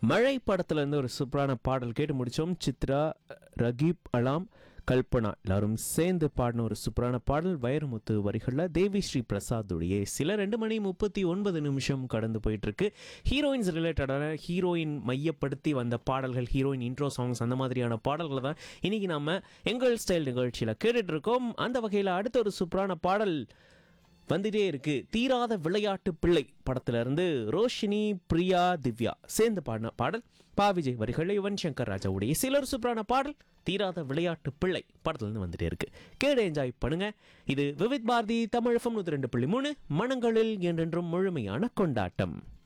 மழை படத்துல இருந்து ஒரு சூப்பரான பாடல் கேட்டு முடிச்சோம் சித்ரா ரகீப் அலாம் கல்பனா எல்லாரும் சேர்ந்து பாடின ஒரு சூப்பரான பாடல் வைரமுத்து வரிகளில் தேவி ஸ்ரீ பிரசாத்துடைய சில ரெண்டு மணி முப்பத்தி ஒன்பது நிமிஷம் கடந்து போயிட்டு இருக்கு ஹீரோயின்ஸ் ரிலேட்டடான ஹீரோயின் மையப்படுத்தி வந்த பாடல்கள் ஹீரோயின் இன்ட்ரோ சாங்ஸ் அந்த மாதிரியான பாடல்களை தான் இன்னைக்கு நாம எங்கள் ஸ்டைல் நிகழ்ச்சியில் கேட்டுட்டு இருக்கோம் அந்த வகையில் அடுத்த ஒரு சூப்பரான பாடல் வந்துட்டே இருக்கு தீராத விளையாட்டு பிள்ளை படத்துல இருந்து ரோஷினி பிரியா திவ்யா சேர்ந்து பாடின பாடல் பா விஜய் வரிகள் யுவன் சங்கர் ராஜாவுடைய சிலர் சூப்பரான பாடல் தீராத விளையாட்டு பிள்ளை படத்துல இருந்து வந்துட்டே இருக்கு கேடு என்ஜாய் பண்ணுங்க இது விவித் பாரதி தமிழ் எஃப்எம் நூத்தி ரெண்டு புள்ளி மூணு மனங்களில் என்றென்றும் முழுமையான கொண்டாட்டம்